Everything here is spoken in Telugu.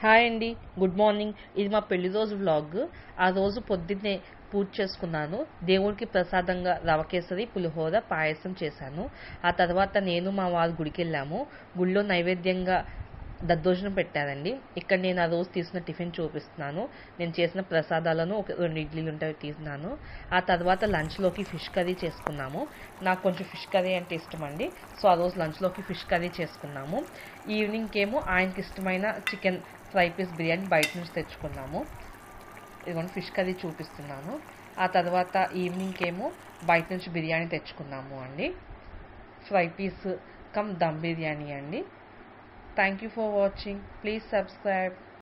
హాయ్ అండి గుడ్ మార్నింగ్ ఇది మా పెళ్లి రోజు వ్లాగ్ ఆ రోజు పొద్దున్నే పూజ చేసుకున్నాను దేవుడికి ప్రసాదంగా రవకేసరి పులిహోర పాయసం చేశాను ఆ తర్వాత నేను మా వారు గుడికి వెళ్ళాము గుడిలో నైవేద్యంగా దద్దోజనం పెట్టారండి ఇక్కడ నేను ఆ రోజు తీసిన టిఫిన్ చూపిస్తున్నాను నేను చేసిన ప్రసాదాలను ఒక రెండు ఇడ్లీలు ఉంటాయి తీసినాను ఆ తర్వాత లంచ్లోకి ఫిష్ కర్రీ చేసుకున్నాము నాకు కొంచెం ఫిష్ కర్రీ అంటే ఇష్టం అండి సో ఆ రోజు లంచ్లోకి ఫిష్ కర్రీ చేసుకున్నాము ఈవినింగ్కి ఏమో ఆయనకి ఇష్టమైన చికెన్ ఫ్రై పీస్ బిర్యానీ బయట నుంచి తెచ్చుకున్నాము ఇదిగోండి ఫిష్ కర్రీ చూపిస్తున్నాను ఆ తర్వాత ఈవినింగ్కి ఏమో బయట నుంచి బిర్యానీ తెచ్చుకున్నాము అండి fry piece cum dum biryani అండి thank you for watching please subscribe